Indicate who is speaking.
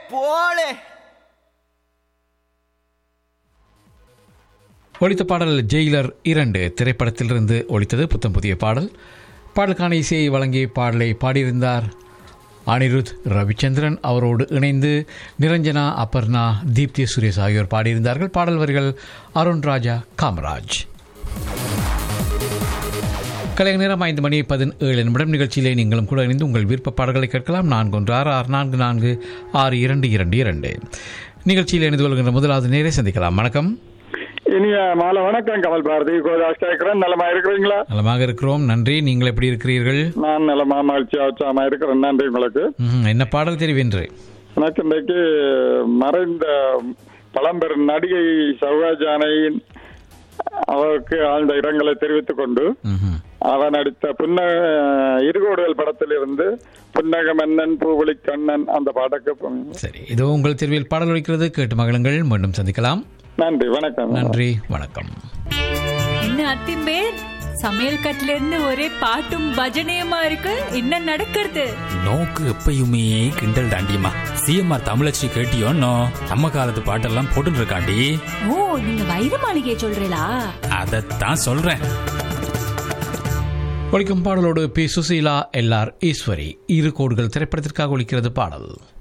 Speaker 1: போலே
Speaker 2: ஒழித்த பாடல் ஜெயிலர் இரண்டு திரைப்படத்திலிருந்து ஒழித்தது புத்தம் புதிய பாடல் பாடலுக்கான இசையை வழங்கி பாடலை பாடியிருந்தார் அனிருத் ரவிச்சந்திரன் அவரோடு இணைந்து நிரஞ்சனா அபர்ணா தீப்தி சுரேஷ் ஆகியோர் பாடியிருந்தார்கள் பாடல் வரிகள் அருண் ராஜா காமராஜ் கலைஞர் நேரம் ஐந்து மணி பதினேழு நிமிடம் நிகழ்ச்சியிலே நீங்களும் கூட இணைந்து உங்கள் விருப்ப பாடல்களை கேட்கலாம் நான்கு ஒன்று ஆறு ஆறு நான்கு நான்கு ஆறு இரண்டு இரண்டு இரண்டு நிகழ்ச்சியில் இணைந்து கொள்கின்ற முதலாவது நேரே சந்திக்கலாம் வணக்கம்
Speaker 3: இனிய மாலை வணக்கம் கமல் பாரதி கோதாஸ் கேட்கிறேன் நலமா இருக்கிறீங்களா
Speaker 2: நலமாக இருக்கிறோம் நன்றி நீங்கள் எப்படி இருக்கிறீர்கள்
Speaker 3: நான் நலமா மகிழ்ச்சியா உற்சாகமா இருக்கிறேன் நன்றி உங்களுக்கு
Speaker 2: ம்ஹும். என்ன பாடல் தெரிவின்று
Speaker 3: எனக்கு இன்றைக்கு மறைந்த பழம்பெரும் நடிகை சௌகாஜானையின் அவருக்கு ஆழ்ந்த இரங்கலை தெரிவித்துக் கொண்டு
Speaker 2: ம்ஹும்.
Speaker 3: அவர் நடித்த புன்ன இருகோடுகள் படத்திலிருந்து புன்னக மன்னன் பூவொளி கண்ணன் அந்த பாட்டுக்கு
Speaker 2: சரி இதோ உங்கள் தெருவில் பாடல் ஒலிக்கிறது கேட்டு மகளுங்கள் மீண்டும் சந்திக்கலாம்
Speaker 3: நன்றி வணக்கம்
Speaker 2: நன்றி வணக்கம்
Speaker 4: என்ன அத்திம்பேர் சமையல் கட்டுல இருந்து ஒரே பாட்டும் பஜனையுமா இருக்கு என்ன நடக்கிறது
Speaker 5: நோக்கு எப்பயுமே கிண்டல் தாண்டியம்மா சிஎம்ஆர் தமிழச்சி கேட்டியோன்னோ நம்ம காலத்து பாட்டெல்லாம் போட்டுட்டு இருக்காண்டி
Speaker 4: ஓ நீங்க வைர மாளிகையை சொல்றீங்களா
Speaker 5: அதைத்தான் சொல்றேன்
Speaker 2: ஒழிக்கும் பாடலோடு பி சுசீலா எல்ஆர் ஈஸ்வரி இரு கோடுகள் திரைப்படத்திற்காக ஒலிக்கிறது பாடல்